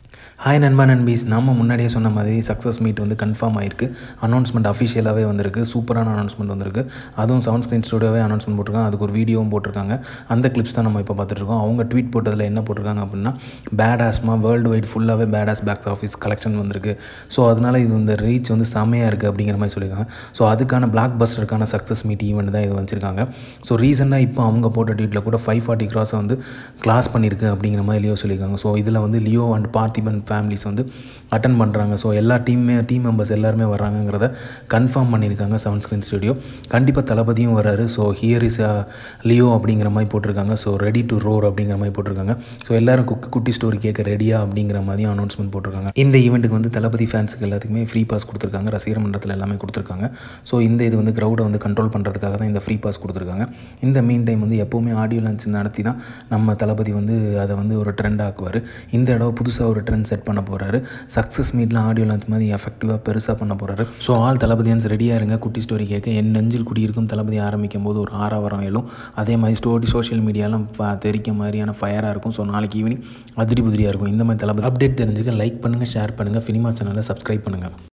hi நண்பா நண்பீஸ் நம்ம முன்னாடியே சொன்ன மாதிரி சக்ஸஸ் மீட் வந்து கன்ஃபார்ம் ஆயிருக்கு அனௌன்ஸ்மெண்ட் அஃபிஷியலாகவே வந்திருக்கு சூப்பரான அனௌன்ஸ்மெண்ட் வந்திருக்கு அதுவும் செவன் ஸ்க்ரீன் ஸ்டுடியோவே அனௌன்ஸ்மெண்ட் போட்டிருக்காங்க அதுக்கு ஒரு வீடியோவும் போட்டிருக்காங்க அந்த கிளிப்ஸ் தான் நம்ம இப்போ பார்த்துட்ருக்கோம் அவங்க ட்வீட் போட்டதில் என்ன போட்டிருக்காங்க அப்படின்னா பேட் ஆஸ்மா வேர்ல்டு வைட் ஃபுல்லாகவே bad ass box office collection வந்திருக்கு ஸோ அதனால் இது இந்த ரீச் வந்து செம்மையாக இருக்குது அப்படிங்கிற மாதிரி சொல்லியிருக்காங்க ஸோ அதுக்கான பிளாக் பஸ்டருக்கான சக்ஸஸ் மீட் ஈவெண்ட் தான் இது வச்சிருக்காங்க ஸோ ரீசெண்டாக இப்போ அவங்க போட்ட ட்வீட்டில் கூட ஃபைவ் ஃபார்ட்டி கிராஸை வந்து கிளாஸ் பண்ணியிருக்கு அப்படிங்கிற மாதிரி லியோ சொல்லியிருக்காங்க ஸோ இதில் வந்து லியோ அண்ட் பார்த்திபன் ஃபேமிலிஸ் வந்து அட்டன் பண்ணுறாங்க ஸோ எல்லா டீம்மே டீம் மெம்பர்ஸ் எல்லாருமே வர்றாங்கங்கிறத கன்ஃபார்ம் பண்ணியிருக்காங்க செவன் ஸ்க்ரீன் ஸ்டுடியோ கண்டிப்பாக தளபதியும் வராரு ஸோ ஹியர் இஸ் லியோ அப்படிங்கிற மாதிரி போட்டிருக்காங்க ஸோ ரெடி டு ரோர் அப்படிங்கிற மாதிரி போட்டிருக்காங்க ஸோ எல்லாரும் குக்கு குட்டி ஸ்டோரி கேட்க ரெடியா அப்படிங்கிற மாதிரியும் அனௌன்ஸ்மெண்ட் போட்டிருக்காங்க இந்த ஈவெண்ட்டுக்கு வந்து தளபதி ஃபேன்ஸுக்கு எல்லாத்துக்குமே ஃப்ரீ பாஸ் கொடுத்துருக்காங்க ரசிகர் மன்றத்தில் எல்லாமே கொடுத்துருக்காங்க ஸோ இந்த இது வந்து க்ரௌடை வந்து கண்ட்ரோல் பண்ணுறதுக்காக தான் இந்த ஃப்ரீ பாஸ் கொடுத்துருக்காங்க இந்த மீன் டைம் வந்து எப்போவுமே ஆடியோ லான்ச் நடத்தி தான் நம்ம தளபதி வந்து அதை வந்து ஒரு ட்ரெண்ட் ஆக்குவார் இந்த இடம் புதுசாக ஒரு ட்ரெண்ட் செட் பண்ண போகிறாரு சக்ஸஸ் மீட்டில் ஆடியோ லான்ச் மாதிரி எஃபெக்டிவாக பெருசாக பண்ண போகிறாரு ஸோ ஆல் தளபதியான்ஸ் ரெடியாக இருங்க குட்டி ஸ்டோரி கேட்க என் நெஞ்சில் குடியிருக்கும் தளபதி ஆரம்பிக்கும் போது ஒரு ஆறாவரம் எழும் அதே மாதிரி ஸ்டோரி சோஷியல் மீடியாலாம் தெரிக்க மாதிரியான ஃபயராக இருக்கும் ஸோ நாளைக்கு ஈவினிங் அதிரி புதிரியாக இருக்கும் இந்த மாதிரி தளபதி அப்டேட் தெரிஞ்சுக்க லைக் பண்ணுங்கள் ஷேர் பண்ணுங்கள் சினிமா சேனலை சப்ஸ்கிரைப் பண்ணுங்கள்